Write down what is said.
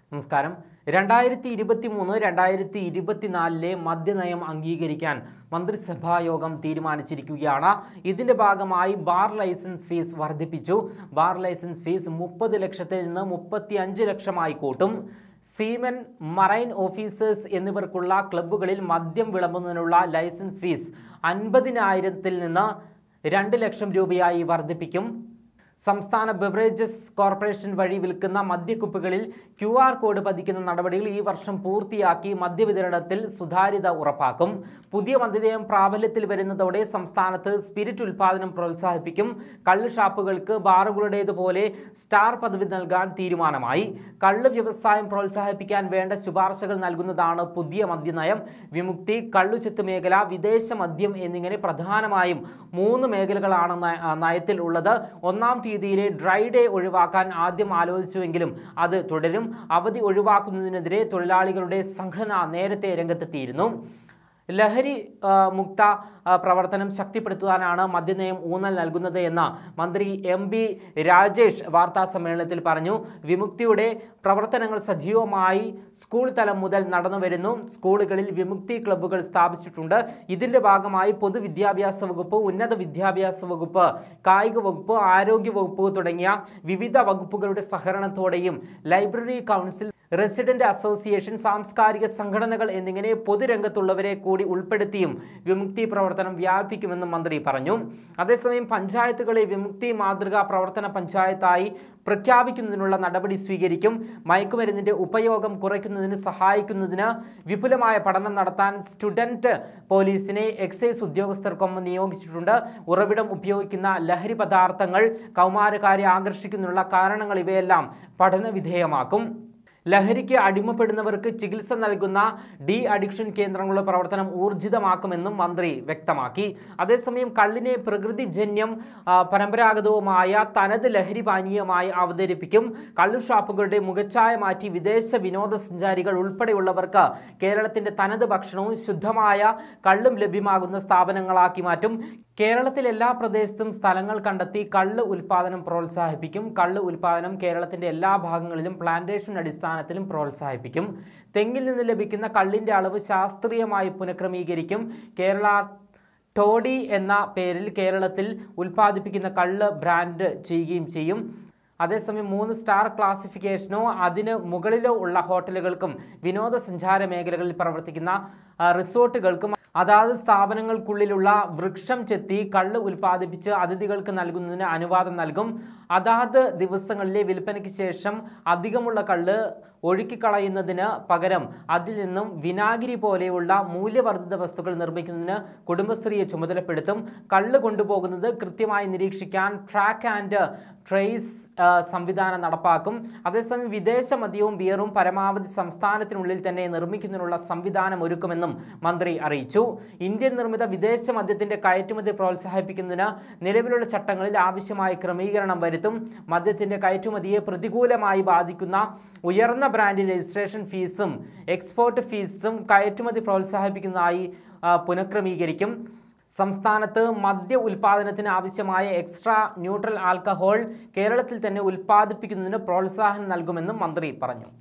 നമസ്കാരം രണ്ടായിരത്തി ഇരുപത്തി മൂന്ന് രണ്ടായിരത്തി ഇരുപത്തിനാലിലെ മദ്യനയം അംഗീകരിക്കാൻ മന്ത്രിസഭാ യോഗം തീരുമാനിച്ചിരിക്കുകയാണ് ഇതിന്റെ ഭാഗമായി ബാർ ലൈസൻസ് ഫീസ് വർദ്ധിപ്പിച്ചു ബാർ ലൈസൻസ് ഫീസ് മുപ്പത് ലക്ഷത്തിൽ നിന്ന് മുപ്പത്തി അഞ്ച് ലക്ഷമായി കൂട്ടും സീമൻ മറൈൻ ഓഫീസേഴ്സ് എന്നിവർക്കുള്ള ക്ലബ്ബുകളിൽ മദ്യം വിളമ്പുന്നതിനുള്ള ലൈസൻസ് ഫീസ് അൻപതിനായിരത്തിൽ നിന്ന് രണ്ട് ലക്ഷം രൂപയായി വർദ്ധിപ്പിക്കും സംസ്ഥാന ബെവറേജസ് കോർപ്പറേഷൻ വഴി വിൽക്കുന്ന മദ്യക്കുപ്പികളിൽ ക്യു ആർ കോഡ് പതിക്കുന്ന നടപടികൾ ഈ വർഷം പൂർത്തിയാക്കി മദ്യവിതരണത്തിൽ സുതാര്യത ഉറപ്പാക്കും പുതിയ മദ്യനയം പ്രാബല്യത്തിൽ വരുന്നതോടെ സംസ്ഥാനത്ത് സ്പിരിറ്റ് ഉൽപ്പാദനം പ്രോത്സാഹിപ്പിക്കും കള്ള് ഷാപ്പുകൾക്ക് ബാറുകളുടേതുപോലെ സ്റ്റാർ പദവി നൽകാൻ തീരുമാനമായി കള്ള് വ്യവസായം പ്രോത്സാഹിപ്പിക്കാൻ വേണ്ട ശുപാർശകൾ നൽകുന്നതാണ് പുതിയ മദ്യനയം വിമുക്തി കള്ളുചെത്ത് മേഖല വിദേശ മദ്യം എന്നിങ്ങനെ പ്രധാനമായും മൂന്ന് മേഖലകളാണ് നയ- ആ, നയത്തിൽ ഉള്ളത് ഒന്നാം തീയതിയിലെ ഡ്രൈ ഡേ ഒഴിവാക്കാൻ ആദ്യം ആലോചിച്ചുവെങ്കിലും അത് തുടരും അവധി ഒഴിവാക്കുന്നതിനെതിരെ തൊഴിലാളികളുടെ സംഘടന നേരത്തെ രംഗത്തെത്തിയിരുന്നു ലഹരി ആ, മുക്ത ആ, പ്രവർത്തനം ശക്തിപ്പെടുത്തുവാനാണ് മദ്യനയം ഊന്നൽ നൽകുന്നത് എന്ന് മന്ത്രി എം ബി രാജേഷ് വാർത്താ സമ്മേളനത്തിൽ പറഞ്ഞു വിമുക്തിയുടെ പ്രവർത്തനങ്ങൾ സജീവമായി സ്കൂൾ തലം മുതൽ നടന്നു വരുന്നു സ്കൂളുകളിൽ വിമുക്തി ക്ലബ്ബുകൾ സ്ഥാപിച്ചിട്ടുണ്ട് ഇതിന്റെ ഭാഗമായി പൊതുവിദ്യാഭ്യാസ വകുപ്പ് ഉന്നത വിദ്യാഭ്യാസ വകുപ്പ് കായിക വകുപ്പ് ആരോഗ്യ വകുപ്പ് തുടങ്ങിയ വിവിധ വകുപ്പുകളുടെ സഹകരണത്തോടെയും ലൈബ്രറി കൗൺസിൽ റെസിഡന്റ് അസോസിയേഷൻ സാംസ്കാരിക സംഘടനകൾ എന്നിങ്ങനെ പൊതുരംഗത്തുള്ളവരെ കൂടി ഉൾപ്പെടുത്തിയും വിമുക്തി പ്രവർത്തനം വ്യാപിപ്പിക്കുമെന്നും മന്ത്രി പറഞ്ഞു അതേസമയം പഞ്ചായത്തുകളെ വിമുക്തി മാതൃകാ പ്രവർത്തന പഞ്ചായത്തായി പ്രഖ്യാപിക്കുന്നതിനുള്ള നടപടി സ്വീകരിക്കും മയക്കുമരുന്നിന്റെ ഉപയോഗം കുറയ്ക്കുന്നതിന് സഹായിക്കുന്നതിന് വിപുലമായ പഠനം നടത്താൻ സ്റ്റുഡന്റ് പോലീസിനെ എക്സൈസ് ഉദ്യോഗസ്ഥർക്കൊപ്പം നിയോഗിച്ചിട്ടുണ്ട് ഉറവിടം ഉപയോഗിക്കുന്ന ലഹരി പദാർത്ഥങ്ങൾ കൗമാരക്കാരെ ആകർഷിക്കുന്നതിനുള്ള കാരണങ്ങൾ ഇവയെല്ലാം പഠന വിധേയമാക്കും ലഹരിക്ക് അടിമപ്പെടുന്നവർക്ക് ചികിത്സ നൽകുന്ന ഡി അഡിക്ഷൻ കേന്ദ്രങ്ങളുടെ പ്രവർത്തനം ഊർജിതമാക്കുമെന്നും മന്ത്രി വ്യക്തമാക്കി അതേസമയം കള്ളിനെ പ്രകൃതിജന്യം ആ, പരമ്പരാഗതവുമായ തനത് ലഹരി പാനീയമായി അവതരിപ്പിക്കും കള്ളു ഷാപ്പുകളുടെ മുഖച്ഛായ മാറ്റി വിദേശ വിനോദസഞ്ചാരികൾ ഉൾപ്പെടെയുള്ളവർക്ക് കേരളത്തിന്റെ തനത് ഭക്ഷണവും ശുദ്ധമായ കള്ളും ലഭ്യമാകുന്ന സ്ഥാപനങ്ങളാക്കി മാറ്റും കേരളത്തിൽ എല്ലാ പ്രദേശത്തും സ്ഥലങ്ങൾ കണ്ടെത്തി കള്ള് ഉൽപ്പാദനം പ്രോത്സാഹിപ്പിക്കും കള്ള് ഉൽപ്പാദനം കേരളത്തിന്റെ എല്ലാ ഭാഗങ്ങളിലും പ്ലാന്റേഷൻ അടിസ്ഥാനത്തിലും പ്രോത്സാഹിപ്പിക്കും തെങ്ങിൽ നിന്ന് ലഭിക്കുന്ന കള്ളിന്റെ അളവ് ശാസ്ത്രീയമായി പുനഃക്രമീകരിക്കും കേരള ടോഡി എന്ന പേരിൽ കേരളത്തിൽ ഉൽപ്പാദിപ്പിക്കുന്ന കള്ള് ബ്രാൻഡ് ചെയ്യുകയും ചെയ്യും അതേസമയം മൂന്ന് സ്റ്റാർ ക്ലാസിഫിക്കേഷനോ അതിന് മുകളിലോ ഉള്ള ഹോട്ടലുകൾക്കും വിനോദസഞ്ചാര മേഖലകളിൽ പ്രവർത്തിക്കുന്ന ആ, റിസോർട്ടുകൾക്കും അതാത് സ്ഥാപനങ്ങൾക്കുള്ളിലുള്ള വൃക്ഷം ചെത്തി കള്ള് ഉൽപ്പാദിപ്പിച്ച് അതിഥികൾക്ക് നൽകുന്നതിന് അനുവാദം നൽകും അതാത് ദിവസങ്ങളിലെ വിൽപ്പനയ്ക്ക് ശേഷം അധികമുള്ള കള്ള് ഒഴുക്കിക്കളയുന്നതിന് പകരം അതിൽ നിന്നും വിനാഗിരി പോലെയുള്ള മൂല്യവർദ്ധിത വസ്തുക്കൾ നിർമ്മിക്കുന്നതിന് കുടുംബശ്രീയെ ചുമതലപ്പെടുത്തും കള്ള് കൊണ്ടുപോകുന്നത് കൃത്യമായി നിരീക്ഷിക്കാൻ ട്രാക്ക് ആൻഡ് ട്രേസ് ആ, സംവിധാനം നടപ്പാക്കും അതേസമയം വിദേശ മദ്യവും ബിയറും പരമാവധി സംസ്ഥാനത്തിനുള്ളിൽ തന്നെ നിർമ്മിക്കുന്നതിനുള്ള സംവിധാനം ഒരുക്കുമെന്നും മന്ത്രി അറിയിച്ചു ഇന്ത്യൻ നിർമ്മിത വിദേശ മദ്യത്തിന്റെ കയറ്റുമതി പ്രോത്സാഹിപ്പിക്കുന്നതിന് നിലവിലുള്ള ചട്ടങ്ങളിൽ ആവശ്യമായ ക്രമീകരണം വരുത്തും മദ്യത്തിന്റെ കയറ്റുമതിയെ പ്രതികൂലമായി ബാധിക്കുന്ന ഉയർന്ന ബ്രാൻഡ് രജിസ്ട്രേഷൻ ഫീസും എക്സ്പോർട്ട് ഫീസും കയറ്റുമതി പ്രോത്സാഹിപ്പിക്കുന്നതായി ആ, പുനഃക്രമീകരിക്കും സംസ്ഥാനത്ത് മദ്യ ഉൽപ്പാദനത്തിന് ആവശ്യമായ എക്സ്ട്രാ ന്യൂട്രൽ ആൽക്കഹോൾ കേരളത്തിൽ തന്നെ ഉൽപ്പാദിപ്പിക്കുന്നതിന് പ്രോത്സാഹനം നൽകുമെന്നും മന്ത്രി പറഞ്ഞു